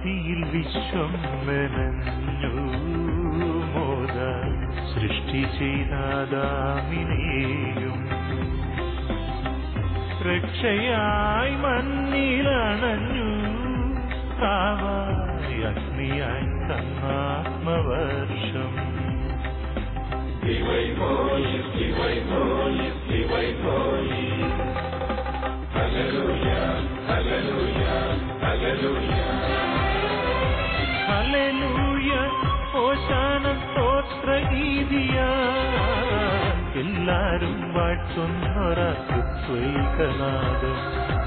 ആദിയിൽ വിശ്വം മെനഞ്ഞു മോദ സൃഷ്ടി ചെയ്താദാമിനെയും രക്ഷയായി മണ്ണിലണഞ്ഞു കാവായി അഗ്നിയായി തന്നാത്മവർഷം ഹല്ലേലൂയ ഓശാന സ്തോത്ര ഗീതിയ എല്ലാരും വാഴ്ത്തുന്നൊരസ്വൈകനാദം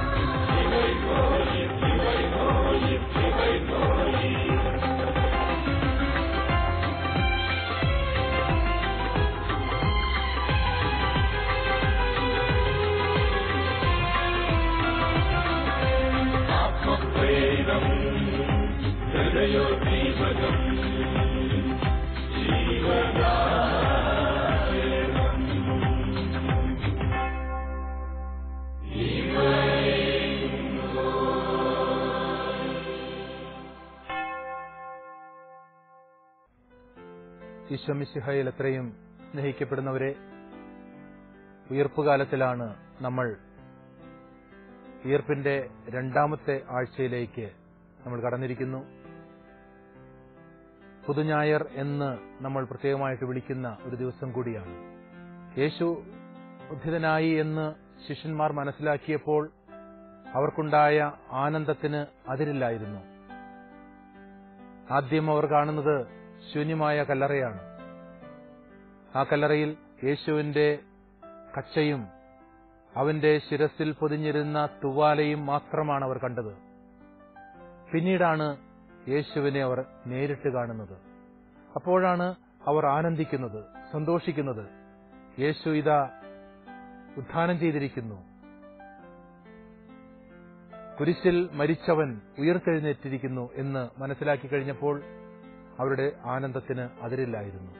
ഈശ്വമിശിഹയിൽ എത്രയും സ്നേഹിക്കപ്പെടുന്നവരെ ഉയർപ്പുകാലത്തിലാണ് നമ്മൾ ഉയർപ്പിന്റെ രണ്ടാമത്തെ ആഴ്ചയിലേക്ക് നമ്മൾ കടന്നിരിക്കുന്നു പുതുഞായർ എന്ന് നമ്മൾ പ്രത്യേകമായിട്ട് വിളിക്കുന്ന ഒരു ദിവസം കൂടിയാണ് യേശു ഉദ്ധിതനായി എന്ന് ശിഷ്യന്മാർ മനസ്സിലാക്കിയപ്പോൾ അവർക്കുണ്ടായ ആനന്ദത്തിന് അതിരില്ലായിരുന്നു ആദ്യം അവർ കാണുന്നത് ശൂന്യമായ കല്ലറയാണ് ആ കല്ലറയിൽ യേശുവിന്റെ കച്ചയും അവന്റെ ശിരസിൽ പൊതിഞ്ഞിരുന്ന തുവാലയും മാത്രമാണ് അവർ കണ്ടത് പിന്നീടാണ് യേശുവിനെ അവർ നേരിട്ട് കാണുന്നത് അപ്പോഴാണ് അവർ ആനന്ദിക്കുന്നത് സന്തോഷിക്കുന്നത് യേശു ഇതാ ഉത്ഥാനം ചെയ്തിരിക്കുന്നു കുരിശിൽ മരിച്ചവൻ ഉയർത്തെഴുന്നേറ്റിരിക്കുന്നു എന്ന് മനസ്സിലാക്കി കഴിഞ്ഞപ്പോൾ അവരുടെ ആനന്ദത്തിന് അതിരില്ലായിരുന്നു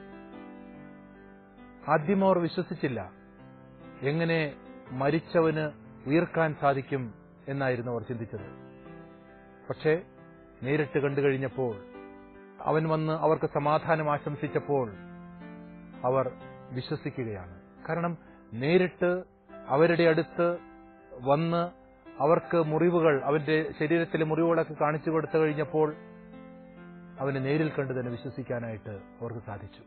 ആദ്യം അവർ വിശ്വസിച്ചില്ല എങ്ങനെ മരിച്ചവന് ഉയർക്കാൻ സാധിക്കും എന്നായിരുന്നു അവർ ചിന്തിച്ചത് പക്ഷേ നേരിട്ട് കണ്ടു കഴിഞ്ഞപ്പോൾ അവൻ വന്ന് അവർക്ക് സമാധാനം ആശംസിച്ചപ്പോൾ അവർ വിശ്വസിക്കുകയാണ് കാരണം നേരിട്ട് അവരുടെ അടുത്ത് വന്ന് അവർക്ക് മുറിവുകൾ അവന്റെ ശരീരത്തിലെ മുറിവുകളൊക്കെ കാണിച്ചു കൊടുത്തു കഴിഞ്ഞപ്പോൾ അവനെ നേരിൽ കണ്ടു തന്നെ വിശ്വസിക്കാനായിട്ട് അവർക്ക് സാധിച്ചു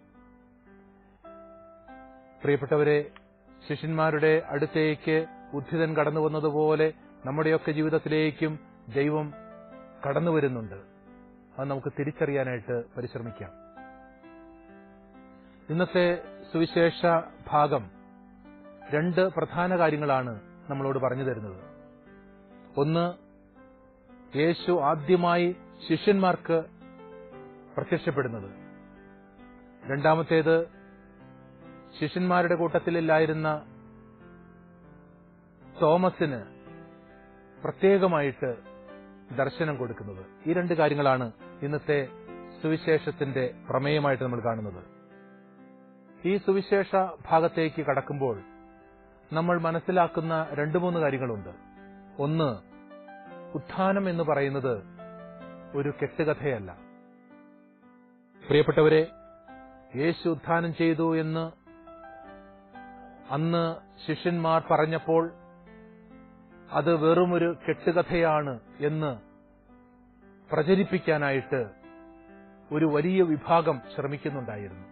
പ്രിയപ്പെട്ടവരെ ശിഷ്യന്മാരുടെ അടുത്തേക്ക് ഉദ്ധിതൻ കടന്നു വന്നതുപോലെ നമ്മുടെയൊക്കെ ജീവിതത്തിലേക്കും ദൈവം കടന്നു വരുന്നുണ്ട് അത് നമുക്ക് തിരിച്ചറിയാനായിട്ട് പരിശ്രമിക്കാം ഇന്നത്തെ സുവിശേഷ ഭാഗം രണ്ട് പ്രധാന കാര്യങ്ങളാണ് നമ്മളോട് പറഞ്ഞു തരുന്നത് ഒന്ന് യേശു ആദ്യമായി ശിഷ്യന്മാർക്ക് പ്രത്യക്ഷപ്പെടുന്നത് രണ്ടാമത്തേത് ശിഷ്യന്മാരുടെ കൂട്ടത്തിലില്ലായിരുന്ന തോമസിന് പ്രത്യേകമായിട്ട് ദർശനം കൊടുക്കുന്നത് ഈ രണ്ട് കാര്യങ്ങളാണ് ഇന്നത്തെ സുവിശേഷത്തിന്റെ പ്രമേയമായിട്ട് നമ്മൾ കാണുന്നത് ഈ സുവിശേഷ ഭാഗത്തേക്ക് കടക്കുമ്പോൾ നമ്മൾ മനസ്സിലാക്കുന്ന രണ്ടു മൂന്ന് കാര്യങ്ങളുണ്ട് ഒന്ന് ഉത്ഥാനം എന്ന് പറയുന്നത് ഒരു കെട്ടുകഥയല്ല പ്രിയപ്പെട്ടവരെ യേശു ഉത്ഥാനം ചെയ്തു എന്ന് അന്ന് ശിഷ്യന്മാർ പറഞ്ഞപ്പോൾ അത് വെറുമൊരു കെട്ടുകഥയാണ് എന്ന് പ്രചരിപ്പിക്കാനായിട്ട് ഒരു വലിയ വിഭാഗം ശ്രമിക്കുന്നുണ്ടായിരുന്നു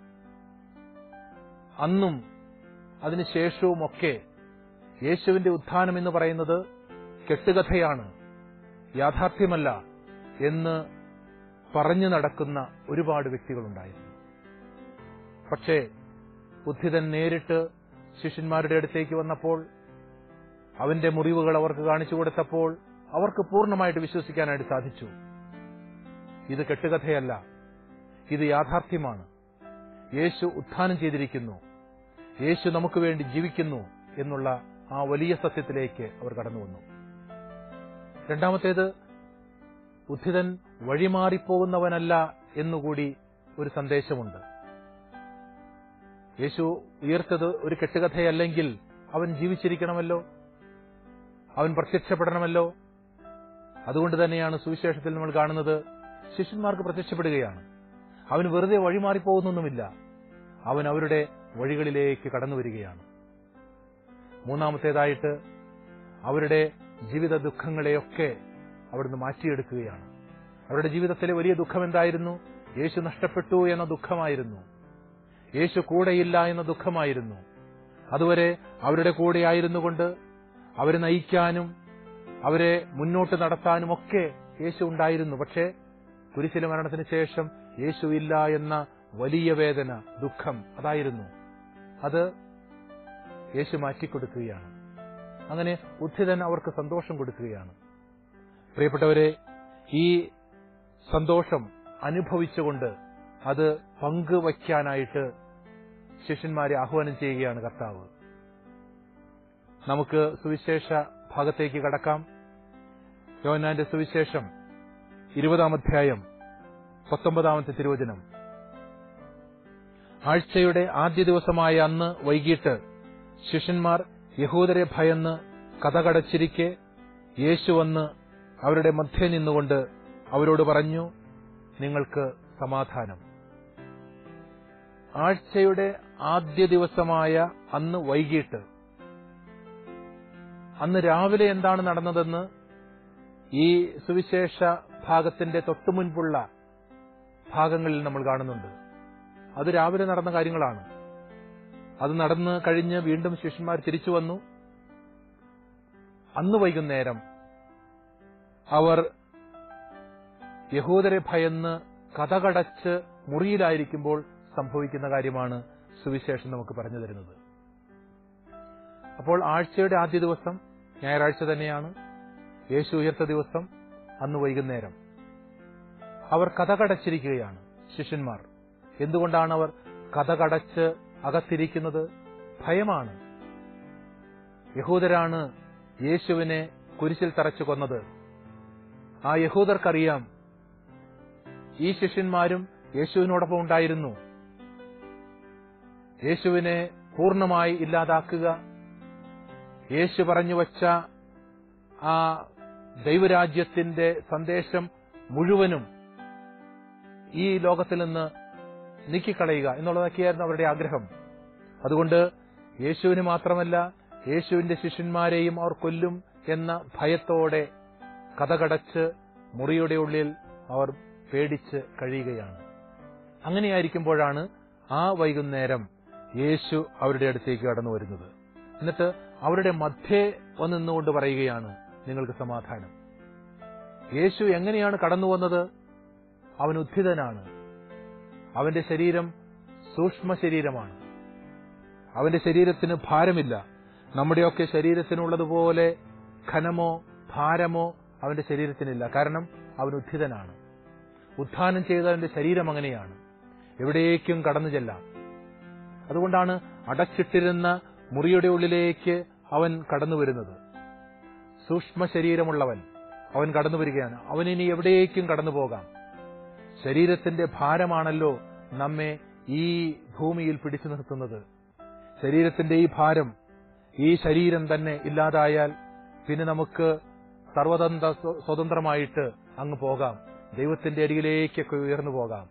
അന്നും അതിനുശേഷവുമൊക്കെ യേശുവിന്റെ ഉത്ഥാനം എന്ന് പറയുന്നത് കെട്ടുകഥയാണ് യാഥാർത്ഥ്യമല്ല എന്ന് പറഞ്ഞു നടക്കുന്ന ഒരുപാട് വ്യക്തികളുണ്ടായിരുന്നു പക്ഷേ ബുദ്ധിതൻ നേരിട്ട് ശിഷ്യന്മാരുടെ അടുത്തേക്ക് വന്നപ്പോൾ അവന്റെ മുറിവുകൾ അവർക്ക് കാണിച്ചു കൊടുത്തപ്പോൾ അവർക്ക് പൂർണ്ണമായിട്ട് വിശ്വസിക്കാനായിട്ട് സാധിച്ചു ഇത് കെട്ടുകഥയല്ല ഇത് യാഥാർത്ഥ്യമാണ് യേശു ഉത്ഥാനം ചെയ്തിരിക്കുന്നു യേശു നമുക്ക് വേണ്ടി ജീവിക്കുന്നു എന്നുള്ള ആ വലിയ സത്യത്തിലേക്ക് അവർ കടന്നു വന്നു രണ്ടാമത്തേത് ഉദ്ധിതൻ വഴിമാറിപ്പോകുന്നവനല്ല എന്നുകൂടി ഒരു സന്ദേശമുണ്ട് യേശു ഉയർത്തത് ഒരു കെട്ടുകഥയല്ലെങ്കിൽ അവൻ ജീവിച്ചിരിക്കണമല്ലോ അവൻ പ്രത്യക്ഷപ്പെടണമല്ലോ അതുകൊണ്ട് തന്നെയാണ് സുവിശേഷത്തിൽ നമ്മൾ കാണുന്നത് ശിഷ്യന്മാർക്ക് പ്രത്യക്ഷപ്പെടുകയാണ് അവൻ വെറുതെ വഴിമാറിപ്പോകുന്നൊന്നുമില്ല അവൻ അവരുടെ വഴികളിലേക്ക് കടന്നു വരികയാണ് മൂന്നാമത്തേതായിട്ട് അവരുടെ ജീവിത ദുഃഖങ്ങളെയൊക്കെ അവിടുന്ന് മാറ്റിയെടുക്കുകയാണ് അവരുടെ ജീവിതത്തിലെ വലിയ ദുഃഖം എന്തായിരുന്നു യേശു നഷ്ടപ്പെട്ടു എന്ന ദുഃഖമായിരുന്നു യേശു കൂടെയില്ല എന്ന ദുഃഖമായിരുന്നു അതുവരെ അവരുടെ കൂടെ ആയിരുന്നുകൊണ്ട് അവരെ നയിക്കാനും അവരെ മുന്നോട്ട് നടത്താനും ഒക്കെ യേശു ഉണ്ടായിരുന്നു പക്ഷേ കുരിശിലെ മരണത്തിന് ശേഷം യേശു ഇല്ല എന്ന വലിയ വേദന ദുഃഖം അതായിരുന്നു അത് യേശു മാറ്റിക്കൊടുക്കുകയാണ് അങ്ങനെ ഉദ്ധിതൻ അവർക്ക് സന്തോഷം കൊടുക്കുകയാണ് പ്രിയപ്പെട്ടവരെ ഈ സന്തോഷം അനുഭവിച്ചുകൊണ്ട് അത് പങ്കുവയ്ക്കാനായിട്ട് ശിഷ്യന്മാരെ ആഹ്വാനം ചെയ്യുകയാണ് കർത്താവ് നമുക്ക് സുവിശേഷ ഭാഗത്തേക്ക് കടക്കാം യോനാന്റെ സുവിശേഷം ഇരുപതാം അധ്യായം പത്തൊമ്പതാമത്തെ തിരുവചനം ആഴ്ചയുടെ ആദ്യ ദിവസമായ അന്ന് വൈകിട്ട് ശിഷ്യന്മാർ യഹൂദരെ ഭയന്ന് കഥകടച്ചിരിക്കെ യേശു വന്ന് അവരുടെ മധ്യേ നിന്നുകൊണ്ട് അവരോട് പറഞ്ഞു നിങ്ങൾക്ക് സമാധാനം ആഴ്ചയുടെ ആദ്യ ദിവസമായ അന്ന് വൈകിട്ട് അന്ന് രാവിലെ എന്താണ് നടന്നതെന്ന് ഈ സുവിശേഷ ഭാഗത്തിന്റെ തൊട്ടുമുൻപുള്ള ഭാഗങ്ങളിൽ നമ്മൾ കാണുന്നുണ്ട് അത് രാവിലെ നടന്ന കാര്യങ്ങളാണ് അത് നടന്ന് കഴിഞ്ഞ് വീണ്ടും ശിഷ്യന്മാർ തിരിച്ചു വന്നു അന്ന് വൈകുന്നേരം അവർ യഹൂദരെ ഭയന്ന് കഥകടച്ച് മുറിയിലായിരിക്കുമ്പോൾ സംഭവിക്കുന്ന കാര്യമാണ് സുവിശേഷം നമുക്ക് പറഞ്ഞു തരുന്നത് അപ്പോൾ ആഴ്ചയുടെ ആദ്യ ദിവസം ഞായറാഴ്ച തന്നെയാണ് യേശു ഉയർത്ത ദിവസം അന്ന് വൈകുന്നേരം അവർ കഥകടച്ചിരിക്കുകയാണ് ശിഷ്യന്മാർ എന്തുകൊണ്ടാണ് അവർ കഥകടച്ച് അകത്തിരിക്കുന്നത് ഭയമാണ് യഹൂദരാണ് യേശുവിനെ കുരിശിൽ തറച്ചു കൊന്നത് ആ യഹൂദർക്കറിയാം ഈ ശിഷ്യന്മാരും യേശുവിനോടൊപ്പം ഉണ്ടായിരുന്നു യേശുവിനെ പൂർണ്ണമായി ഇല്ലാതാക്കുക യേശു പറഞ്ഞു വച്ച ആ ദൈവരാജ്യത്തിന്റെ സന്ദേശം മുഴുവനും ഈ ലോകത്തിൽ നിന്ന് നീക്കിക്കളയുക എന്നുള്ളതൊക്കെയായിരുന്നു അവരുടെ ആഗ്രഹം അതുകൊണ്ട് യേശുവിന് മാത്രമല്ല യേശുവിന്റെ ശിഷ്യന്മാരെയും അവർ കൊല്ലും എന്ന ഭയത്തോടെ കഥകടച്ച് മുറിയുടെ ഉള്ളിൽ അവർ പേടിച്ച് കഴിയുകയാണ് അങ്ങനെയായിരിക്കുമ്പോഴാണ് ആ വൈകുന്നേരം യേശു അവരുടെ അടുത്തേക്ക് കടന്നു വരുന്നത് എന്നിട്ട് അവരുടെ മധ്യേ വന്നിന്നുകൊണ്ട് പറയുകയാണ് നിങ്ങൾക്ക് സമാധാനം യേശു എങ്ങനെയാണ് കടന്നു വന്നത് അവൻ ഉദ്ധിതനാണ് അവന്റെ ശരീരം സൂക്ഷ്മ ശരീരമാണ് അവന്റെ ശരീരത്തിന് ഭാരമില്ല നമ്മുടെയൊക്കെ ശരീരത്തിനുള്ളതുപോലെ ഘനമോ ഭാരമോ അവന്റെ ശരീരത്തിനില്ല കാരണം അവൻ ഉദ്ധിതനാണ് ഉത്ഥാനം ചെയ്തവന്റെ ശരീരം അങ്ങനെയാണ് എവിടേക്കും കടന്നു ചെല്ലാം അതുകൊണ്ടാണ് അടച്ചിട്ടിരുന്ന മുറിയുടെ ഉള്ളിലേക്ക് അവൻ കടന്നു വരുന്നത് സൂക്ഷ്മ ശരീരമുള്ളവൻ അവൻ കടന്നു വരികയാണ് അവൻ ഇനി എവിടേക്കും കടന്നു പോകാം ശരീരത്തിന്റെ ഭാരമാണല്ലോ നമ്മെ ഈ ഭൂമിയിൽ പിടിച്ചു നിർത്തുന്നത് ശരീരത്തിന്റെ ഈ ഭാരം ഈ ശരീരം തന്നെ ഇല്ലാതായാൽ പിന്നെ നമുക്ക് സർവതന്ത്ര സ്വതന്ത്രമായിട്ട് അങ്ങ് പോകാം ദൈവത്തിന്റെ അരികിലേക്കൊക്കെ ഉയർന്നു പോകാം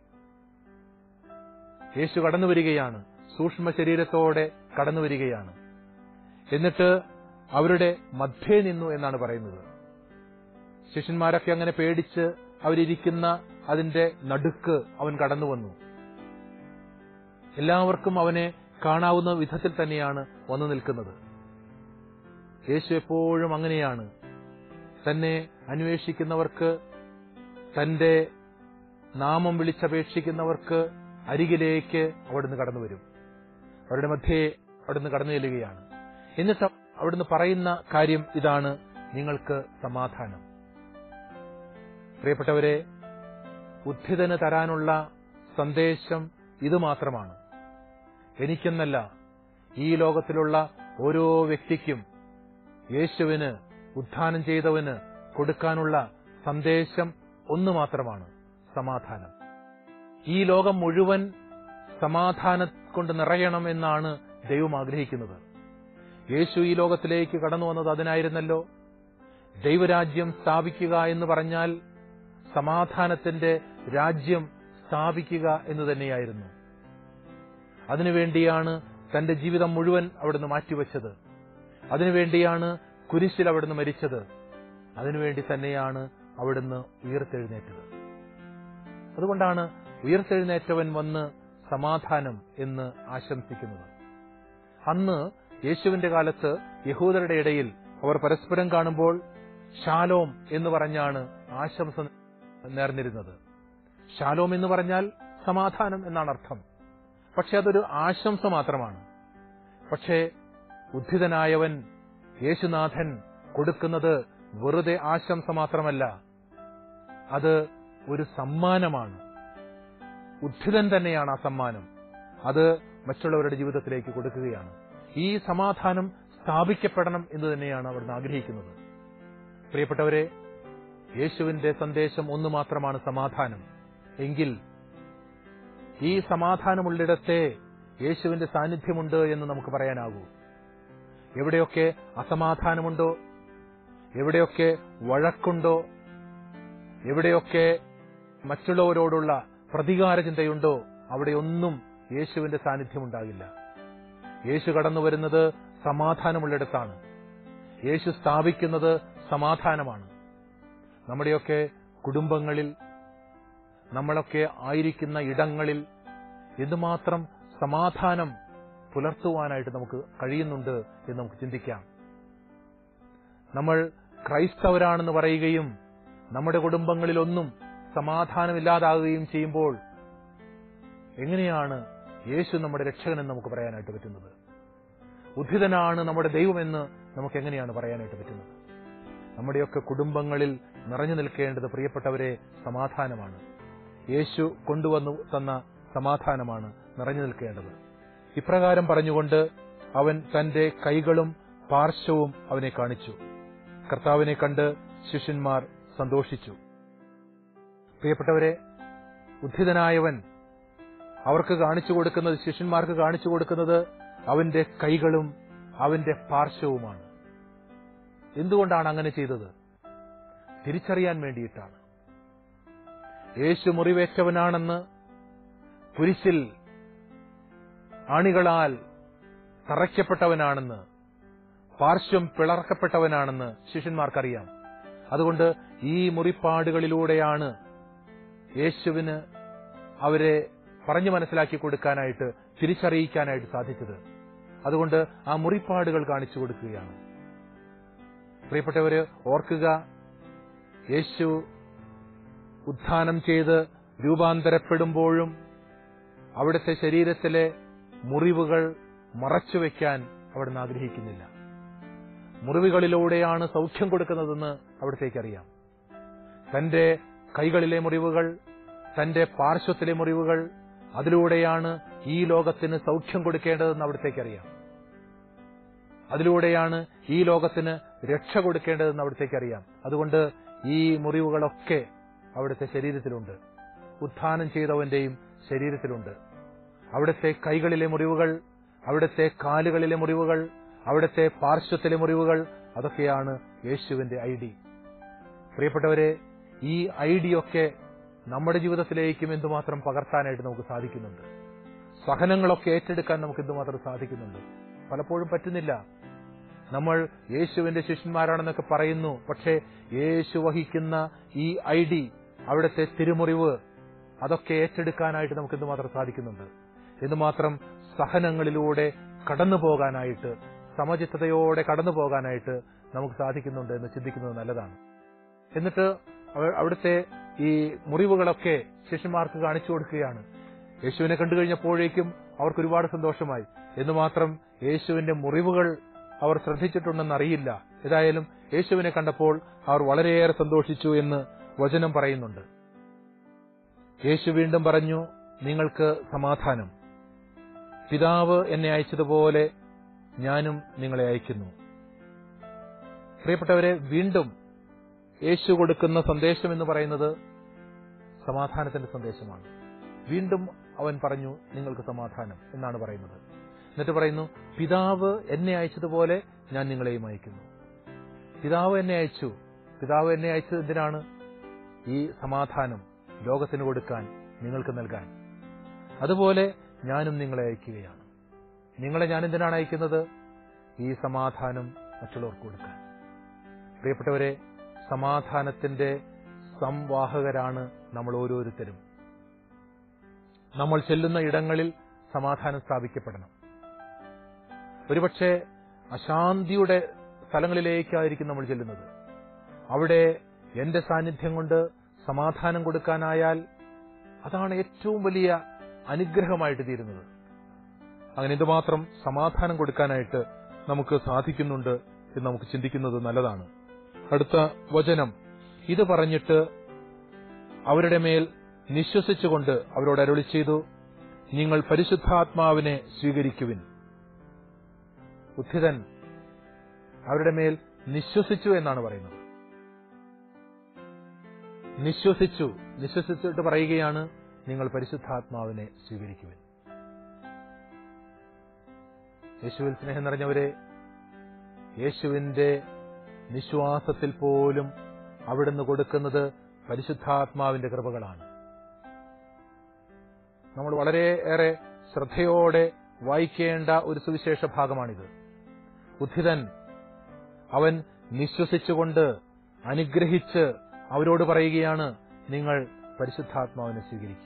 യേശു കടന്നു വരികയാണ് സൂക്ഷ്മ ശരീരത്തോടെ കടന്നു വരികയാണ് എന്നിട്ട് അവരുടെ മധ്യേ നിന്നു എന്നാണ് പറയുന്നത് ശിഷ്യന്മാരൊക്കെ അങ്ങനെ പേടിച്ച് അവരിയ്ക്കുന്ന അതിന്റെ നടുക്ക് അവൻ കടന്നു വന്നു എല്ലാവർക്കും അവനെ കാണാവുന്ന വിധത്തിൽ തന്നെയാണ് വന്നു നിൽക്കുന്നത് യേശു എപ്പോഴും അങ്ങനെയാണ് തന്നെ അന്വേഷിക്കുന്നവർക്ക് തന്റെ നാമം വിളിച്ചപേക്ഷിക്കുന്നവർക്ക് അരികിലേക്ക് അവിടുന്ന് കടന്നു വരും അവരുടെ മധ്യേ അവിടുന്ന് കടന്നു ചെല്ലുകയാണ് എന്നിട്ട് അവിടുന്ന് പറയുന്ന കാര്യം ഇതാണ് നിങ്ങൾക്ക് സമാധാനം പ്രിയപ്പെട്ടവരെ ഉദ്ധിതന് തരാനുള്ള സന്ദേശം ഇത് മാത്രമാണ് എനിക്കെന്നല്ല ഈ ലോകത്തിലുള്ള ഓരോ വ്യക്തിക്കും യേശുവിന് ഉത്ഥാനം ചെയ്തവന് കൊടുക്കാനുള്ള സന്ദേശം ഒന്ന് മാത്രമാണ് സമാധാനം ഈ ലോകം മുഴുവൻ സമാധാനം കൊണ്ട് നിറയണം എന്നാണ് ദൈവം ആഗ്രഹിക്കുന്നത് യേശു ഈ ലോകത്തിലേക്ക് കടന്നു വന്നത് അതിനായിരുന്നല്ലോ ദൈവരാജ്യം സ്ഥാപിക്കുക എന്ന് പറഞ്ഞാൽ സമാധാനത്തിന്റെ രാജ്യം സ്ഥാപിക്കുക എന്ന് തന്നെയായിരുന്നു അതിനുവേണ്ടിയാണ് തന്റെ ജീവിതം മുഴുവൻ അവിടുന്ന് മാറ്റിവെച്ചത് അതിനുവേണ്ടിയാണ് കുരിശിൽ അവിടുന്ന് മരിച്ചത് അതിനുവേണ്ടി തന്നെയാണ് അവിടുന്ന് ഉയർത്തെഴുന്നേറ്റത് അതുകൊണ്ടാണ് ഉയർത്തെഴുന്നേറ്റവൻ വന്ന് സമാധാനം എന്ന് ആശംസിക്കുന്നത് അന്ന് യേശുവിന്റെ കാലത്ത് യഹൂദരുടെ ഇടയിൽ അവർ പരസ്പരം കാണുമ്പോൾ ഷാലോം എന്ന് പറഞ്ഞാണ് ആശംസ നേർന്നിരുന്നത് ഷാലോം എന്ന് പറഞ്ഞാൽ സമാധാനം എന്നാണ് അർത്ഥം പക്ഷെ അതൊരു ആശംസ മാത്രമാണ് പക്ഷേ ഉദ്ധിതനായവൻ യേശുനാഥൻ കൊടുക്കുന്നത് വെറുതെ ആശംസ മാത്രമല്ല അത് ഒരു സമ്മാനമാണ് ഉദ്ധിതൻ തന്നെയാണ് ആ സമ്മാനം അത് മറ്റുള്ളവരുടെ ജീവിതത്തിലേക്ക് കൊടുക്കുകയാണ് ഈ സമാധാനം സ്ഥാപിക്കപ്പെടണം എന്ന് തന്നെയാണ് അവിടുന്ന് ആഗ്രഹിക്കുന്നത് പ്രിയപ്പെട്ടവരെ യേശുവിന്റെ സന്ദേശം ഒന്ന് മാത്രമാണ് സമാധാനം എങ്കിൽ ഈ സമാധാനമുള്ളിടത്തെ യേശുവിന്റെ സാന്നിധ്യമുണ്ട് എന്ന് നമുക്ക് പറയാനാകൂ എവിടെയൊക്കെ അസമാധാനമുണ്ടോ എവിടെയൊക്കെ വഴക്കുണ്ടോ എവിടെയൊക്കെ മറ്റുള്ളവരോടുള്ള പ്രതികാര ചിന്തയുണ്ടോ അവിടെയൊന്നും യേശുവിന്റെ സാന്നിധ്യമുണ്ടാകില്ല യേശു കടന്നു വരുന്നത് സമാധാനമുള്ളിടത്താണ് യേശു സ്ഥാപിക്കുന്നത് സമാധാനമാണ് നമ്മുടെയൊക്കെ കുടുംബങ്ങളിൽ നമ്മളൊക്കെ ആയിരിക്കുന്ന ഇടങ്ങളിൽ എന്തുമാത്രം സമാധാനം പുലർത്തുവാനായിട്ട് നമുക്ക് കഴിയുന്നുണ്ട് എന്ന് നമുക്ക് ചിന്തിക്കാം നമ്മൾ ക്രൈസ്തവരാണെന്ന് പറയുകയും നമ്മുടെ കുടുംബങ്ങളിലൊന്നും സമാധാനമില്ലാതാകുകയും ചെയ്യുമ്പോൾ എങ്ങനെയാണ് യേശു നമ്മുടെ രക്ഷകനെന്ന് നമുക്ക് പറയാനായിട്ട് പറ്റുന്നത് ഉദ്ധിതനാണ് നമ്മുടെ ദൈവമെന്ന് നമുക്ക് എങ്ങനെയാണ് പറയാനായിട്ട് പറ്റുന്നത് നമ്മുടെയൊക്കെ കുടുംബങ്ങളിൽ നിറഞ്ഞു നിൽക്കേണ്ടത് പ്രിയപ്പെട്ടവരെ സമാധാനമാണ് യേശു കൊണ്ടുവന്നു തന്ന സമാധാനമാണ് നിറഞ്ഞു നിൽക്കേണ്ടത് ഇപ്രകാരം പറഞ്ഞുകൊണ്ട് അവൻ തന്റെ കൈകളും പാർശ്വവും അവനെ കാണിച്ചു കർത്താവിനെ കണ്ട് ശിഷ്യന്മാർ സന്തോഷിച്ചു പ്രിയപ്പെട്ടവരെ ഉദ്ധിതനായവൻ അവർക്ക് കാണിച്ചു കൊടുക്കുന്നത് ശിഷ്യന്മാർക്ക് കാണിച്ചു കൊടുക്കുന്നത് അവന്റെ കൈകളും അവന്റെ പാർശ്വവുമാണ് എന്തുകൊണ്ടാണ് അങ്ങനെ ചെയ്തത് തിരിച്ചറിയാൻ വേണ്ടിയിട്ടാണ് യേശു മുറിവേറ്റവനാണെന്ന് കുരിശിൽ ആണികളാൽ തറയ്ക്കപ്പെട്ടവനാണെന്ന് പാർശ്വം പിളർക്കപ്പെട്ടവനാണെന്ന് ശിഷ്യന്മാർക്കറിയാം അതുകൊണ്ട് ഈ മുറിപ്പാടുകളിലൂടെയാണ് യേശുവിന് അവരെ പറഞ്ഞു മനസ്സിലാക്കി കൊടുക്കാനായിട്ട് തിരിച്ചറിയിക്കാനായിട്ട് സാധിച്ചത് അതുകൊണ്ട് ആ മുറിപ്പാടുകൾ കാണിച്ചു കൊടുക്കുകയാണ് പ്രിയപ്പെട്ടവര് ഓർക്കുക യേശു ഉത്ഥാനം ചെയ്ത് രൂപാന്തരപ്പെടുമ്പോഴും അവിടുത്തെ ശരീരത്തിലെ മുറിവുകൾ മറച്ചുവെക്കാൻ അവിടുന്ന് ആഗ്രഹിക്കുന്നില്ല മുറിവുകളിലൂടെയാണ് സൗഖ്യം കൊടുക്കുന്നതെന്ന് അവിടത്തേക്കറിയാം തന്റെ കൈകളിലെ മുറിവുകൾ തന്റെ പാർശ്വത്തിലെ മുറിവുകൾ അതിലൂടെയാണ് ഈ ലോകത്തിന് സൗഖ്യം കൊടുക്കേണ്ടതെന്ന് അവിടത്തേക്കറിയാം അതിലൂടെയാണ് ഈ ലോകത്തിന് രക്ഷ കൊടുക്കേണ്ടതെന്ന് അവിടത്തേക്കറിയാം അതുകൊണ്ട് ഈ മുറിവുകളൊക്കെ അവിടുത്തെ ശരീരത്തിലുണ്ട് ഉത്ഥാനം ചെയ്തവന്റെയും ശരീരത്തിലുണ്ട് അവിടുത്തെ കൈകളിലെ മുറിവുകൾ അവിടുത്തെ കാലുകളിലെ മുറിവുകൾ അവിടുത്തെ പാർശ്വത്തിലെ മുറിവുകൾ അതൊക്കെയാണ് യേശുവിന്റെ ഐ ഡി പ്രിയപ്പെട്ടവരെ ഈ ഐ ഡിയൊക്കെ നമ്മുടെ ജീവിതത്തിലേക്കും എന്തുമാത്രം പകർത്താനായിട്ട് നമുക്ക് സാധിക്കുന്നുണ്ട് സഹനങ്ങളൊക്കെ ഏറ്റെടുക്കാൻ നമുക്ക് എന്തുമാത്രം സാധിക്കുന്നുണ്ട് പലപ്പോഴും പറ്റുന്നില്ല നമ്മൾ യേശുവിന്റെ ശിഷ്യന്മാരാണെന്നൊക്കെ പറയുന്നു പക്ഷേ യേശു വഹിക്കുന്ന ഈ ഐ ഡി അവിടുത്തെ തിരുമുറിവ് അതൊക്കെ ഏറ്റെടുക്കാനായിട്ട് നമുക്ക് എന്തുമാത്രം സാധിക്കുന്നുണ്ട് എന്തുമാത്രം സഹനങ്ങളിലൂടെ കടന്നു പോകാനായിട്ട് സമചിത്തതയോടെ കടന്നു പോകാനായിട്ട് നമുക്ക് സാധിക്കുന്നുണ്ട് എന്ന് ചിന്തിക്കുന്നത് നല്ലതാണ് എന്നിട്ട് അവ- അവിടുത്തെ ഈ മുറിവുകളൊക്കെ ശിഷ്യന്മാർക്ക് കാണിച്ചു കൊടുക്കുകയാണ് യേശുവിനെ കണ്ടു കഴിഞ്ഞപ്പോഴേക്കും അവർക്ക് ഒരുപാട് സന്തോഷമായി എന്ന് മാത്രം യേശുവിന്റെ മുറിവുകൾ അവർ ശ്രദ്ധിച്ചിട്ടുണ്ടെന്ന് അറിയില്ല ഏതായാലും യേശുവിനെ കണ്ടപ്പോൾ അവർ വളരെയേറെ സന്തോഷിച്ചു എന്ന് വചനം പറയുന്നുണ്ട് യേശു വീണ്ടും പറഞ്ഞു നിങ്ങൾക്ക് സമാധാനം പിതാവ് എന്നെ അയച്ചതുപോലെ ഞാനും നിങ്ങളെ അയക്കുന്നു പ്രിയപ്പെട്ടവരെ വീണ്ടും യേശു കൊടുക്കുന്ന സന്ദേശം എന്ന് പറയുന്നത് സമാധാനത്തിന്റെ സന്ദേശമാണ് വീണ്ടും അവൻ പറഞ്ഞു നിങ്ങൾക്ക് സമാധാനം എന്നാണ് പറയുന്നത് എന്നിട്ട് പറയുന്നു പിതാവ് എന്നെ അയച്ചതുപോലെ ഞാൻ നിങ്ങളെയും അയക്കുന്നു പിതാവ് എന്നെ അയച്ചു പിതാവ് എന്നെ അയച്ചത് എന്തിനാണ് ഈ സമാധാനം ലോകത്തിന് കൊടുക്കാൻ നിങ്ങൾക്ക് നൽകാൻ അതുപോലെ ഞാനും നിങ്ങളെ അയക്കുകയാണ് നിങ്ങളെ ഞാൻ എന്തിനാണ് അയക്കുന്നത് ഈ സമാധാനം മറ്റുള്ളവർക്ക് കൊടുക്കാൻ പ്രിയപ്പെട്ടവരെ സമാധാനത്തിന്റെ സംവാഹകരാണ് നമ്മൾ ഓരോരുത്തരും നമ്മൾ ചെല്ലുന്ന ഇടങ്ങളിൽ സമാധാനം സ്ഥാപിക്കപ്പെടണം ഒരുപക്ഷെ അശാന്തിയുടെ സ്ഥലങ്ങളിലേക്കായിരിക്കും നമ്മൾ ചെല്ലുന്നത് അവിടെ എന്റെ സാന്നിധ്യം കൊണ്ട് സമാധാനം കൊടുക്കാനായാൽ അതാണ് ഏറ്റവും വലിയ അനുഗ്രഹമായിട്ട് തീരുന്നത് അങ്ങനെ എന്തുമാത്രം സമാധാനം കൊടുക്കാനായിട്ട് നമുക്ക് സാധിക്കുന്നുണ്ട് എന്ന് നമുക്ക് ചിന്തിക്കുന്നത് നല്ലതാണ് അടുത്ത വചനം ഇത് പറഞ്ഞിട്ട് അവരുടെ മേൽ നിശ്വസിച്ചുകൊണ്ട് അവരോട് അരുളി ചെയ്തു നിങ്ങൾ പരിശുദ്ധാത്മാവിനെ സ്വീകരിക്കുവിൻ ഉദ്ധിതൻ അവരുടെ മേൽ നിശ്വസിച്ചു എന്നാണ് പറയുന്നത് നിശ്വസിച്ചു നിശ്വസിച്ചിട്ട് പറയുകയാണ് നിങ്ങൾ പരിശുദ്ധാത്മാവിനെ സ്വീകരിക്കുവിൻ യേശുവിൽ സ്നേഹം നിറഞ്ഞവരെ യേശുവിന്റെ നിശ്വാസത്തിൽ പോലും അവിടുന്ന് കൊടുക്കുന്നത് പരിശുദ്ധാത്മാവിന്റെ കൃപകളാണ് നമ്മൾ വളരെയേറെ ശ്രദ്ധയോടെ വായിക്കേണ്ട ഒരു സുവിശേഷ ഭാഗമാണിത് ഉദ്ധിതൻ അവൻ നിശ്വസിച്ചുകൊണ്ട് അനുഗ്രഹിച്ച് അവരോട് പറയുകയാണ് നിങ്ങൾ പരിശുദ്ധാത്മാവിനെ സ്വീകരിക്കുക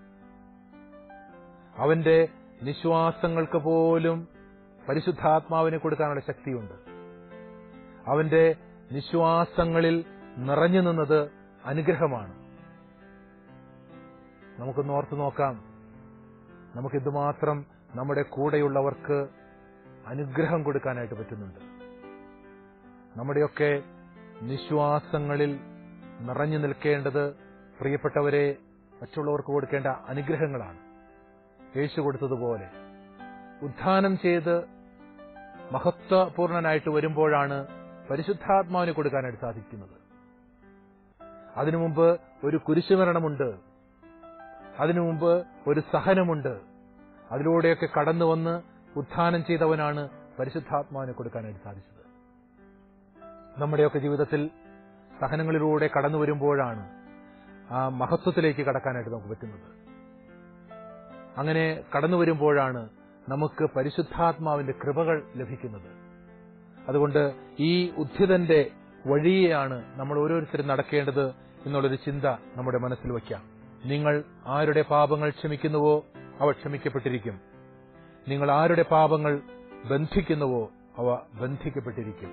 അവന്റെ നിശ്വാസങ്ങൾക്ക് പോലും പരിശുദ്ധാത്മാവിനെ കൊടുക്കാനുള്ള ശക്തിയുണ്ട് അവന്റെ നിശ്വാസങ്ങളിൽ നിറഞ്ഞു നിന്നത് അനുഗ്രഹമാണ് നമുക്കൊന്ന് ഓർത്തു നോക്കാം നമുക്ക് എന്തുമാത്രം നമ്മുടെ കൂടെയുള്ളവർക്ക് അനുഗ്രഹം കൊടുക്കാനായിട്ട് പറ്റുന്നുണ്ട് നമ്മുടെയൊക്കെ നിശ്വാസങ്ങളിൽ നിറഞ്ഞു നിൽക്കേണ്ടത് പ്രിയപ്പെട്ടവരെ മറ്റുള്ളവർക്ക് കൊടുക്കേണ്ട അനുഗ്രഹങ്ങളാണ് യേശു കൊടുത്തതുപോലെ ഉദ്ധാനം ചെയ്ത് മഹത്വപൂർണനായിട്ട് വരുമ്പോഴാണ് പരിശുദ്ധാത്മാവിന് കൊടുക്കാനായിട്ട് സാധിക്കുന്നത് അതിനു മുമ്പ് ഒരു കുരിശുമരണമുണ്ട് അതിനു മുമ്പ് ഒരു സഹനമുണ്ട് അതിലൂടെയൊക്കെ കടന്നു വന്ന് ഉത്ഥാനം ചെയ്തവനാണ് പരിശുദ്ധാത്മാവിനെ കൊടുക്കാനായിട്ട് സാധിച്ചത് നമ്മുടെയൊക്കെ ജീവിതത്തിൽ സഹനങ്ങളിലൂടെ കടന്നു വരുമ്പോഴാണ് ആ മഹത്വത്തിലേക്ക് കടക്കാനായിട്ട് നമുക്ക് പറ്റുന്നത് അങ്ങനെ കടന്നു വരുമ്പോഴാണ് നമുക്ക് പരിശുദ്ധാത്മാവിന്റെ കൃപകൾ ലഭിക്കുന്നത് അതുകൊണ്ട് ഈ ഉദ്ധിതന്റെ വഴിയെയാണ് നമ്മൾ ഓരോരുത്തരും നടക്കേണ്ടത് എന്നുള്ളൊരു ചിന്ത നമ്മുടെ മനസ്സിൽ വയ്ക്കാം നിങ്ങൾ ആരുടെ പാപങ്ങൾ ക്ഷമിക്കുന്നുവോ അവ ക്ഷമിക്കപ്പെട്ടിരിക്കും നിങ്ങൾ ആരുടെ പാപങ്ങൾ ബന്ധിക്കുന്നുവോ അവ ബന്ധിക്കപ്പെട്ടിരിക്കും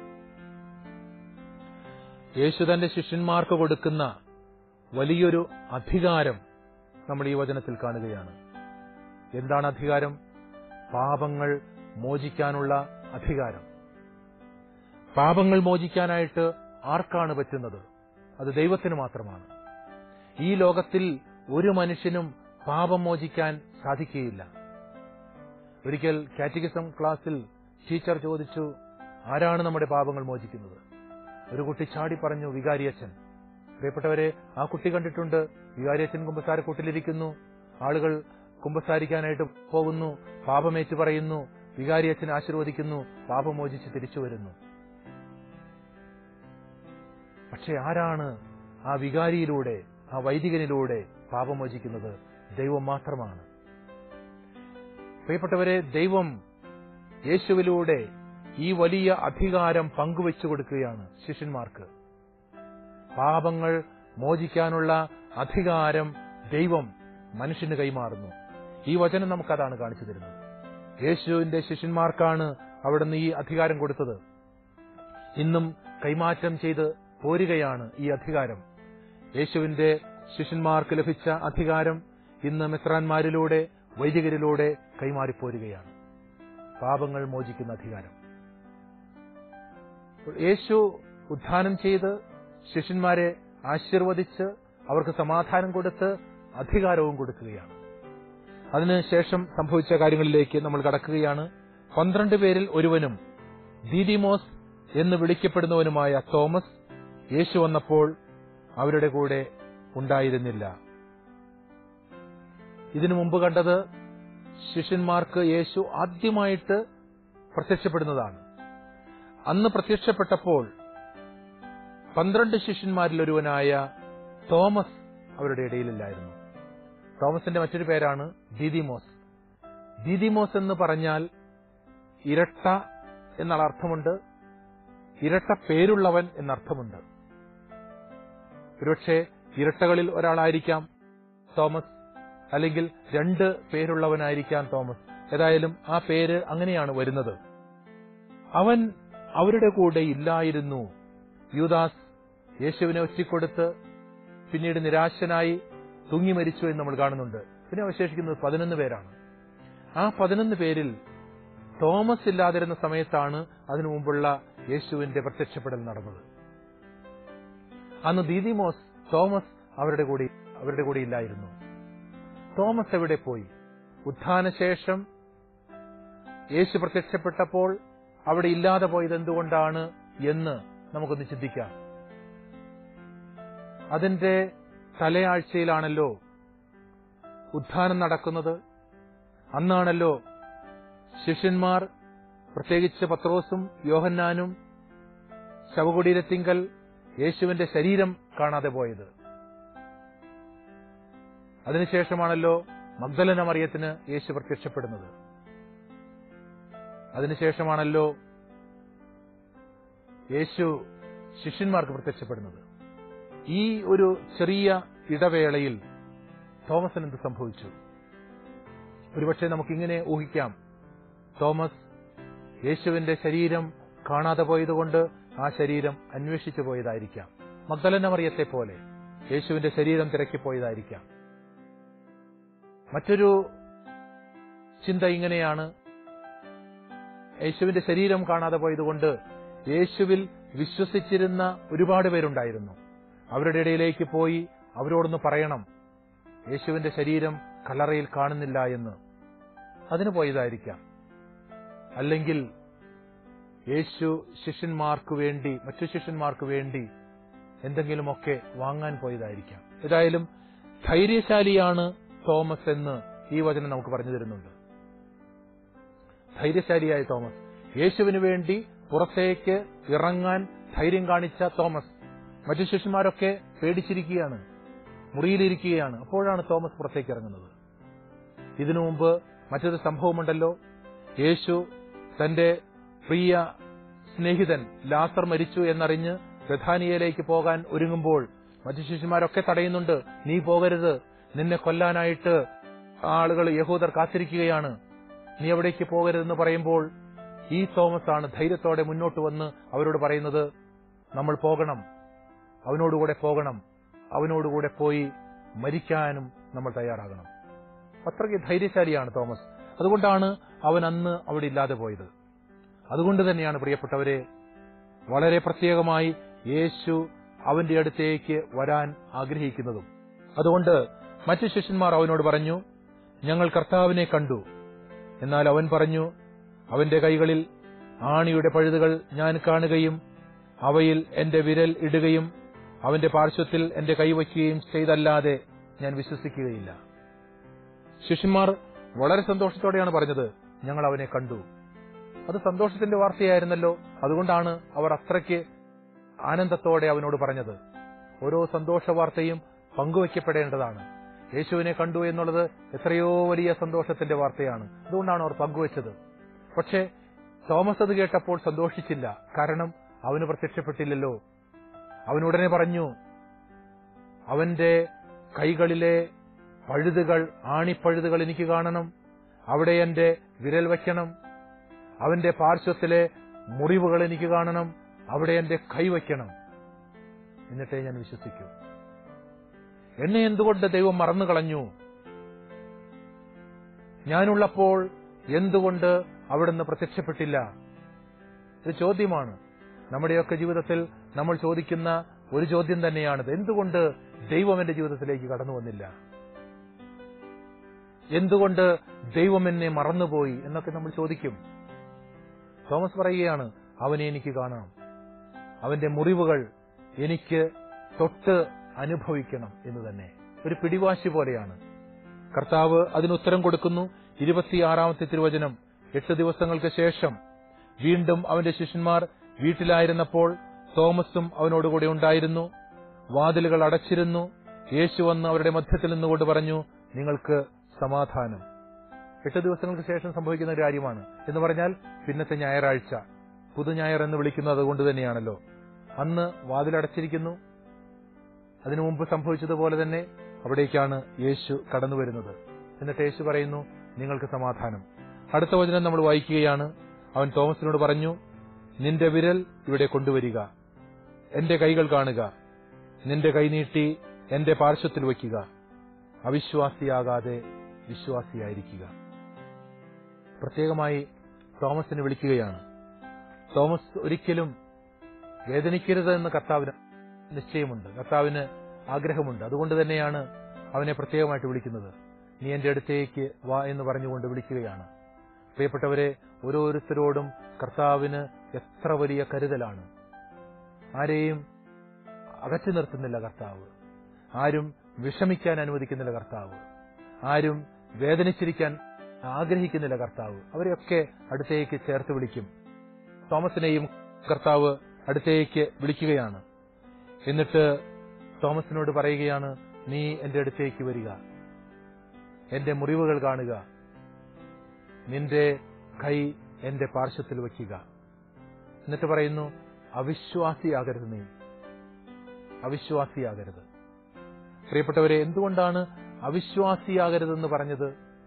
യേശു തന്റെ ശിഷ്യന്മാർക്ക് കൊടുക്കുന്ന വലിയൊരു അധികാരം നമ്മൾ ഈ വചനത്തിൽ കാണുകയാണ് എന്താണ് അധികാരം പാപങ്ങൾ മോചിക്കാനുള്ള അധികാരം പാപങ്ങൾ മോചിക്കാനായിട്ട് ആർക്കാണ് പറ്റുന്നത് അത് ദൈവത്തിന് മാത്രമാണ് ഈ ലോകത്തിൽ ഒരു മനുഷ്യനും പാപം മോചിക്കാൻ സാധിക്കുകയില്ല ഒരിക്കൽ കാറ്റഗിസം ക്ലാസ്സിൽ ടീച്ചർ ചോദിച്ചു ആരാണ് നമ്മുടെ പാപങ്ങൾ മോചിക്കുന്നത് ഒരു കുട്ടി ചാടി പറഞ്ഞു വികാരിയച്ഛൻ പ്രിയപ്പെട്ടവരെ ആ കുട്ടി കണ്ടിട്ടുണ്ട് വികാരിയച്ഛൻ കുമ്പസാരക്കൂട്ടിലിരിക്കുന്നു ആളുകൾ കുമ്പസാരിക്കാനായിട്ട് പോകുന്നു പാപമേറ്റു പറയുന്നു വികാരിയച്ഛൻ ആശീർവദിക്കുന്നു പാപം മോചിച്ച് തിരിച്ചു വരുന്നു പക്ഷെ ആരാണ് ആ വികാരിയിലൂടെ ആ വൈദികനിലൂടെ പാപമോചിക്കുന്നത് ദൈവം മാത്രമാണ് പ്രിയപ്പെട്ടവരെ ദൈവം യേശുവിലൂടെ ഈ വലിയ അധികാരം പങ്കുവെച്ചു കൊടുക്കുകയാണ് ശിഷ്യന്മാർക്ക് പാപങ്ങൾ മോചിക്കാനുള്ള അധികാരം ദൈവം മനുഷ്യന് കൈമാറുന്നു ഈ വചനം നമുക്കതാണ് കാണിച്ചു തരുന്നത് യേശുവിന്റെ ശിഷ്യന്മാർക്കാണ് അവിടുന്ന് ഈ അധികാരം കൊടുത്തത് ഇന്നും കൈമാറ്റം ചെയ്ത് പോരുകയാണ് ഈ അധികാരം യേശുവിന്റെ ശിഷ്യന്മാർക്ക് ലഭിച്ച അധികാരം ഇന്ന് മെത്രാന്മാരിലൂടെ വൈദികരിലൂടെ കൈമാറിപ്പോരുകയാണ് പാപങ്ങൾ മോചിക്കുന്ന അധികാരം യേശു ഉദ്ധാനം ചെയ്ത് ശിഷ്യന്മാരെ ആശീർവദിച്ച് അവർക്ക് സമാധാനം കൊടുത്ത് അധികാരവും കൊടുക്കുകയാണ് അതിനുശേഷം സംഭവിച്ച കാര്യങ്ങളിലേക്ക് നമ്മൾ കടക്കുകയാണ് പന്ത്രണ്ട് പേരിൽ ഒരുവനും ദീദിമോസ് എന്ന് വിളിക്കപ്പെടുന്നവനുമായ തോമസ് യേശു വന്നപ്പോൾ അവരുടെ കൂടെ ഉണ്ടായിരുന്നില്ല ഇതിനു മുമ്പ് കണ്ടത് ശിഷ്യന്മാർക്ക് യേശു ആദ്യമായിട്ട് പ്രത്യക്ഷപ്പെടുന്നതാണ് അന്ന് പ്രത്യക്ഷപ്പെട്ടപ്പോൾ പന്ത്രണ്ട് ശിഷ്യന്മാരിൽ ഒരുവനായ തോമസ് അവരുടെ ഇടയിലില്ലായിരുന്നു തോമസിന്റെ മറ്റൊരു പേരാണ് ദീദിമോസ് ദീദിമോസ് എന്ന് പറഞ്ഞാൽ ഇരട്ട എന്നുള്ള അർത്ഥമുണ്ട് ഇരട്ട പേരുള്ളവൻ എന്നർത്ഥമുണ്ട് ഒരുപക്ഷെ ഇരട്ടകളിൽ ഒരാളായിരിക്കാം തോമസ് അല്ലെങ്കിൽ രണ്ട് പേരുള്ളവനായിരിക്കാം തോമസ് ഏതായാലും ആ പേര് അങ്ങനെയാണ് വരുന്നത് അവൻ അവരുടെ കൂടെ ഇല്ലായിരുന്നു യൂദാസ് യേശുവിനെ ഒറ്റിക്കൊടുത്ത് പിന്നീട് നിരാശനായി തൂങ്ങി മരിച്ചു എന്ന് നമ്മൾ കാണുന്നുണ്ട് പിന്നെ അവശേഷിക്കുന്നത് പതിനൊന്ന് പേരാണ് ആ പതിനൊന്ന് പേരിൽ തോമസ് ഇല്ലാതിരുന്ന സമയത്താണ് അതിനു മുമ്പുള്ള യേശുവിന്റെ പ്രത്യക്ഷപ്പെടൽ നടന്നത് അന്ന് ദീദിമോസ് തോമസ് അവരുടെ കൂടെ അവരുടെ കൂടെ ഇല്ലായിരുന്നു തോമസ് എവിടെ പോയി ഉത്ഥാനശേഷം യേശു പ്രത്യക്ഷപ്പെട്ടപ്പോൾ അവിടെ ഇല്ലാതെ പോയത് എന്തുകൊണ്ടാണ് എന്ന് നമുക്കൊന്ന് ചിന്തിക്കാം അതിന്റെ തലയാഴ്ചയിലാണല്ലോ ഉത്ഥാനം നടക്കുന്നത് അന്നാണല്ലോ ശിഷ്യന്മാർ പ്രത്യേകിച്ച് പത്രോസും യോഹന്നാനും ശവകുടീരത്തിങ്കൽ യേശുവിന്റെ ശരീരം കാണാതെ പോയത് അതിനുശേഷമാണല്ലോ മഗ്ദലന മറിയത്തിന് യേശു പ്രത്യക്ഷപ്പെടുന്നത് അതിനുശേഷമാണല്ലോ യേശു ശിഷ്യന്മാർക്ക് പ്രത്യക്ഷപ്പെടുന്നത് ഈ ഒരു ചെറിയ ഇടവേളയിൽ തോമസിന് എന്ത് സംഭവിച്ചു ഒരുപക്ഷെ നമുക്കിങ്ങനെ ഊഹിക്കാം തോമസ് യേശുവിന്റെ ശരീരം കാണാതെ പോയതുകൊണ്ട് ആ ശരീരം അന്വേഷിച്ചു പോയതായിരിക്കാം മഗ്ദലന മറിയത്തെ പോലെ യേശുവിന്റെ ശരീരം തിരക്കിപ്പോയതായിരിക്കാം മറ്റൊരു ചിന്ത ഇങ്ങനെയാണ് യേശുവിന്റെ ശരീരം കാണാതെ പോയതുകൊണ്ട് യേശുവിൽ വിശ്വസിച്ചിരുന്ന ഒരുപാട് പേരുണ്ടായിരുന്നു അവരുടെ ഇടയിലേക്ക് പോയി അവരോടൊന്ന് പറയണം യേശുവിന്റെ ശരീരം കല്ലറയിൽ കാണുന്നില്ല എന്ന് അതിന് പോയതായിരിക്കാം അല്ലെങ്കിൽ യേശു ശിഷ്യന്മാർക്ക് വേണ്ടി മറ്റു ശിഷ്യന്മാർക്ക് വേണ്ടി എന്തെങ്കിലുമൊക്കെ വാങ്ങാൻ പോയതായിരിക്കാം ഏതായാലും ധൈര്യശാലിയാണ് തോമസ് എന്ന് ഈ വചനം നമുക്ക് പറഞ്ഞു തരുന്നുണ്ട് ധൈര്യശാലിയായ തോമസ് യേശുവിന് വേണ്ടി പുറത്തേക്ക് ഇറങ്ങാൻ ധൈര്യം കാണിച്ച തോമസ് മറ്റു ശിഷ്യന്മാരൊക്കെ പേടിച്ചിരിക്കുകയാണ് മുറിയിലിരിക്കുകയാണ് അപ്പോഴാണ് തോമസ് പുറത്തേക്ക് ഇറങ്ങുന്നത് ഇതിനു മുമ്പ് മറ്റൊരു സംഭവമുണ്ടല്ലോ യേശു തന്റെ പ്രിയ സ്നേഹിതൻ ലാസർ മരിച്ചു എന്നറിഞ്ഞ് ബഥാനിയയിലേക്ക് പോകാൻ ഒരുങ്ങുമ്പോൾ മറ്റു ശിഷ്യന്മാരൊക്കെ തടയുന്നുണ്ട് നീ പോകരുത് നിന്നെ കൊല്ലാനായിട്ട് ആളുകൾ യഹൂദർ കാത്തിരിക്കുകയാണ് നീ അവിടേക്ക് പോകരുതെന്ന് പറയുമ്പോൾ ഈ തോമസ് ആണ് ധൈര്യത്തോടെ മുന്നോട്ട് വന്ന് അവരോട് പറയുന്നത് നമ്മൾ പോകണം അവനോടുകൂടെ പോകണം അവനോടുകൂടെ പോയി മരിക്കാനും നമ്മൾ തയ്യാറാകണം അത്രയ്ക്ക് ധൈര്യശാലിയാണ് തോമസ് അതുകൊണ്ടാണ് അവൻ അന്ന് അവിടെ ഇല്ലാതെ പോയത് അതുകൊണ്ട് തന്നെയാണ് പ്രിയപ്പെട്ടവരെ വളരെ പ്രത്യേകമായി യേശു അവന്റെ അടുത്തേക്ക് വരാൻ ആഗ്രഹിക്കുന്നതും അതുകൊണ്ട് മറ്റു ശിഷ്യന്മാർ അവനോട് പറഞ്ഞു ഞങ്ങൾ കർത്താവിനെ കണ്ടു എന്നാൽ അവൻ പറഞ്ഞു അവന്റെ കൈകളിൽ ആണിയുടെ പഴുതുകൾ ഞാൻ കാണുകയും അവയിൽ എന്റെ വിരൽ ഇടുകയും അവന്റെ പാർശ്വത്തിൽ എന്റെ കൈവയ്ക്കുകയും ചെയ്തല്ലാതെ ഞാൻ വിശ്വസിക്കുകയില്ല ശിഷ്യന്മാർ വളരെ സന്തോഷത്തോടെയാണ് പറഞ്ഞത് ഞങ്ങൾ അവനെ കണ്ടു അത് സന്തോഷത്തിന്റെ വാർത്തയായിരുന്നല്ലോ അതുകൊണ്ടാണ് അവർ അത്രയ്ക്ക് ആനന്ദത്തോടെ അവനോട് പറഞ്ഞത് ഓരോ സന്തോഷ വാർത്തയും പങ്കുവയ്ക്കപ്പെടേണ്ടതാണ് യേശുവിനെ കണ്ടു എന്നുള്ളത് എത്രയോ വലിയ സന്തോഷത്തിന്റെ വാർത്തയാണ് അതുകൊണ്ടാണ് അവർ പങ്കുവച്ചത് പക്ഷേ തോമസ് അത് കേട്ടപ്പോൾ സന്തോഷിച്ചില്ല കാരണം അവന് പ്രത്യക്ഷപ്പെട്ടില്ലല്ലോ അവനുടനെ പറഞ്ഞു അവന്റെ കൈകളിലെ പഴുതുകൾ ആണിപ്പഴുതുകൾ എനിക്ക് കാണണം അവിടെ എന്റെ വിരൽ വയ്ക്കണം അവന്റെ പാർശ്വത്തിലെ മുറിവുകൾ എനിക്ക് കാണണം അവിടെ എന്റെ കൈ വയ്ക്കണം എന്നിട്ടേ ഞാൻ വിശ്വസിക്കൂ എന്നെ എന്തുകൊണ്ട് ദൈവം മറന്നു കളഞ്ഞു ഞാനുള്ളപ്പോൾ എന്തുകൊണ്ട് അവിടുന്ന് പ്രത്യക്ഷപ്പെട്ടില്ല ഒരു ചോദ്യമാണ് നമ്മുടെയൊക്കെ ജീവിതത്തിൽ നമ്മൾ ചോദിക്കുന്ന ഒരു ചോദ്യം തന്നെയാണിത് എന്തുകൊണ്ട് ദൈവം എന്റെ ജീവിതത്തിലേക്ക് കടന്നു വന്നില്ല എന്തുകൊണ്ട് ദൈവം എന്നെ മറന്നുപോയി എന്നൊക്കെ നമ്മൾ ചോദിക്കും തോമസ് പറയുകയാണ് അവനെ എനിക്ക് കാണാം അവന്റെ മുറിവുകൾ എനിക്ക് തൊട്ട് അനുഭവിക്കണം എന്ന് തന്നെ ഒരു പിടിവാശി പോലെയാണ് കർത്താവ് അതിനുത്തരം കൊടുക്കുന്നു ഇരുപത്തിയാറാമത്തെ തിരുവചനം എട്ട് ദിവസങ്ങൾക്ക് ശേഷം വീണ്ടും അവന്റെ ശിഷ്യന്മാർ വീട്ടിലായിരുന്നപ്പോൾ തോമസും അവനോടുകൂടെ ഉണ്ടായിരുന്നു വാതിലുകൾ അടച്ചിരുന്നു യേശു വന്ന് അവരുടെ മധ്യത്തിൽ നിന്നുകൊണ്ട് പറഞ്ഞു നിങ്ങൾക്ക് സമാധാനം എട്ട് ദിവസങ്ങൾക്ക് ശേഷം സംഭവിക്കുന്ന ഒരു കാര്യമാണ് എന്ന് പറഞ്ഞാൽ പിന്നത്തെ ഞായറാഴ്ച പുതുഞായർ എന്ന് വിളിക്കുന്നത് അതുകൊണ്ട് തന്നെയാണല്ലോ അന്ന് വാതിലടച്ചിരിക്കുന്നു അതിനു മുമ്പ് സംഭവിച്ചതുപോലെ തന്നെ അവിടേക്കാണ് യേശു കടന്നു വരുന്നത് എന്നിട്ട് യേശു പറയുന്നു നിങ്ങൾക്ക് സമാധാനം അടുത്ത വചനം നമ്മൾ വായിക്കുകയാണ് അവൻ തോമസിനോട് പറഞ്ഞു നിന്റെ വിരൽ ഇവിടെ കൊണ്ടുവരിക എന്റെ കൈകൾ കാണുക നിന്റെ കൈ നീട്ടി എന്റെ പാർശ്വത്തിൽ വയ്ക്കുക അവിശ്വാസിയാകാതെ വിശ്വാസിയായിരിക്കുക പ്രത്യേകമായി തോമസിനെ വിളിക്കുകയാണ് തോമസ് ഒരിക്കലും വേദനിക്കരുത് എന്ന് കർത്താവിന് നിശ്ചയമുണ്ട് കർത്താവിന് ആഗ്രഹമുണ്ട് അതുകൊണ്ട് തന്നെയാണ് അവനെ പ്രത്യേകമായിട്ട് വിളിക്കുന്നത് നീ എന്റെ അടുത്തേക്ക് വാ എന്ന് പറഞ്ഞുകൊണ്ട് വിളിക്കുകയാണ് പ്രിയപ്പെട്ടവരെ ഓരോരുത്തരോടും കർത്താവിന് എത്ര വലിയ കരുതലാണ് ആരെയും അകറ്റി നിർത്തുന്നില്ല കർത്താവ് ആരും വിഷമിക്കാൻ അനുവദിക്കുന്നില്ല കർത്താവ് ആരും വേദനിച്ചിരിക്കാൻ ആഗ്രഹിക്കുന്നില്ല കർത്താവ് അവരെയൊക്കെ അടുത്തേക്ക് ചേർത്ത് വിളിക്കും തോമസിനെയും കർത്താവ് അടുത്തേക്ക് വിളിക്കുകയാണ് എന്നിട്ട് തോമസിനോട് പറയുകയാണ് നീ എന്റെ അടുത്തേക്ക് വരിക എന്റെ മുറിവുകൾ കാണുക നിന്റെ കൈ എന്റെ പാർശ്വത്തിൽ വയ്ക്കുക എന്നിട്ട് പറയുന്നു അവിശ്വാസിയാകരുത് നീ അവിശ്വാസിയാകരുത് പ്രിയപ്പെട്ടവരെ എന്തുകൊണ്ടാണ് അവിശ്വാസിയാകരുതെന്ന് പറഞ്ഞത്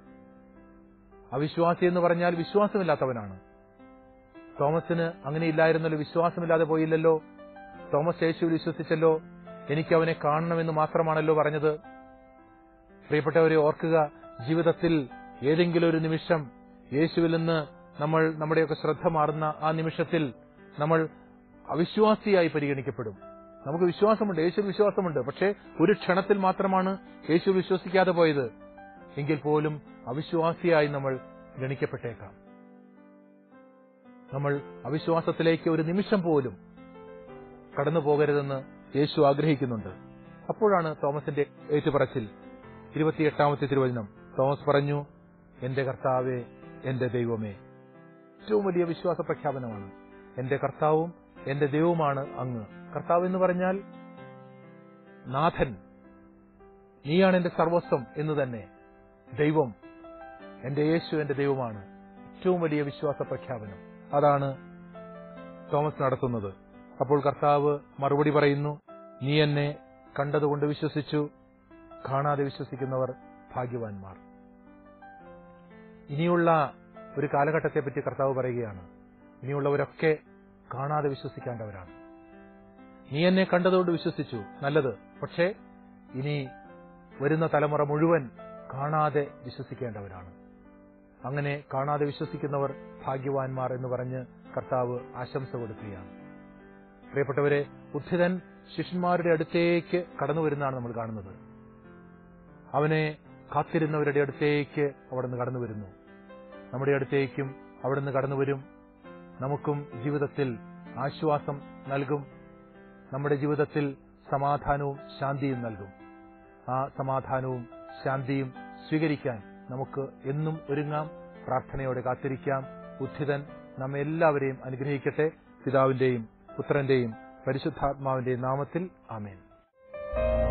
അവിശ്വാസി എന്ന് പറഞ്ഞാൽ വിശ്വാസമില്ലാത്തവനാണ് തോമസിന് അങ്ങനെയില്ലായിരുന്നല്ലോ വിശ്വാസമില്ലാതെ പോയില്ലല്ലോ തോമസ് യേശുവിൽ വിശ്വസിച്ചല്ലോ എനിക്ക് അവനെ കാണണമെന്ന് മാത്രമാണല്ലോ പറഞ്ഞത് പ്രിയപ്പെട്ടവരെ ഓർക്കുക ജീവിതത്തിൽ ഏതെങ്കിലും ഒരു നിമിഷം യേശുവിൽ നിന്ന് നമ്മൾ നമ്മുടെയൊക്കെ ശ്രദ്ധ മാറുന്ന ആ നിമിഷത്തിൽ നമ്മൾ അവിശ്വാസിയായി പരിഗണിക്കപ്പെടും നമുക്ക് വിശ്വാസമുണ്ട് യേശു വിശ്വാസമുണ്ട് പക്ഷേ ഒരു ക്ഷണത്തിൽ മാത്രമാണ് യേശു വിശ്വസിക്കാതെ പോയത് എങ്കിൽ പോലും അവിശ്വാസിയായി നമ്മൾ ഗണിക്കപ്പെട്ടേക്കാം നമ്മൾ അവിശ്വാസത്തിലേക്ക് ഒരു നിമിഷം പോലും കടന്നു പോകരുതെന്ന് യേശു ആഗ്രഹിക്കുന്നുണ്ട് അപ്പോഴാണ് തോമസിന്റെ ഏറ്റുപറച്ചിൽ ഇരുപത്തിയെട്ടാമത്തെ തിരുവചനം തോമസ് പറഞ്ഞു എന്റെ കർത്താവേ എന്റെ ദൈവമേ ഏറ്റവും വലിയ വിശ്വാസ പ്രഖ്യാപനമാണ് എന്റെ കർത്താവും എന്റെ ദൈവവുമാണ് അങ്ങ് കർത്താവ് എന്ന് പറഞ്ഞാൽ നാഥൻ നീയാണ് എന്റെ സർവസ്വം എന്ന് തന്നെ ദൈവം എന്റെ യേശു എന്റെ ദൈവമാണ് ഏറ്റവും വലിയ വിശ്വാസ പ്രഖ്യാപനം അതാണ് തോമസ് നടത്തുന്നത് അപ്പോൾ കർത്താവ് മറുപടി പറയുന്നു നീ എന്നെ കണ്ടതുകൊണ്ട് വിശ്വസിച്ചു കാണാതെ വിശ്വസിക്കുന്നവർ ഭാഗ്യവാന്മാർ ഇനിയുള്ള ഒരു കാലഘട്ടത്തെപ്പറ്റി കർത്താവ് പറയുകയാണ് ഇനിയുള്ളവരൊക്കെ കാണാതെ വിശ്വസിക്കേണ്ടവരാണ് നീ എന്നെ കണ്ടതുകൊണ്ട് വിശ്വസിച്ചു നല്ലത് പക്ഷേ ഇനി വരുന്ന തലമുറ മുഴുവൻ കാണാതെ വിശ്വസിക്കേണ്ടവരാണ് അങ്ങനെ കാണാതെ വിശ്വസിക്കുന്നവർ ഭാഗ്യവാന്മാർ എന്ന് പറഞ്ഞ് കർത്താവ് ആശംസ കൊടുക്കുകയാണ് പ്രിയപ്പെട്ടവരെ ഉദ്ധിതൻ ശിഷ്യന്മാരുടെ അടുത്തേക്ക് കടന്നു വരുന്നതാണ് നമ്മൾ കാണുന്നത് അവനെ കാത്തിരുന്നവരുടെ അടുത്തേക്ക് അവിടുന്ന് കടന്നു വരുന്നു നമ്മുടെ അടുത്തേക്കും അവിടുന്ന് കടന്നു വരും നമുക്കും ജീവിതത്തിൽ ആശ്വാസം നൽകും നമ്മുടെ ജീവിതത്തിൽ സമാധാനവും ശാന്തിയും നൽകും ആ സമാധാനവും ശാന്തിയും സ്വീകരിക്കാൻ നമുക്ക് എന്നും ഒരുങ്ങാം പ്രാർത്ഥനയോടെ കാത്തിരിക്കാം ഉദ്ധിതൻ നമ്മെ എല്ലാവരെയും അനുഗ്രഹിക്കട്ടെ പിതാവിന്റെയും പുത്രന്റെയും പരിശുദ്ധാത്മാവിന്റെയും നാമത്തിൽ ആമേൻ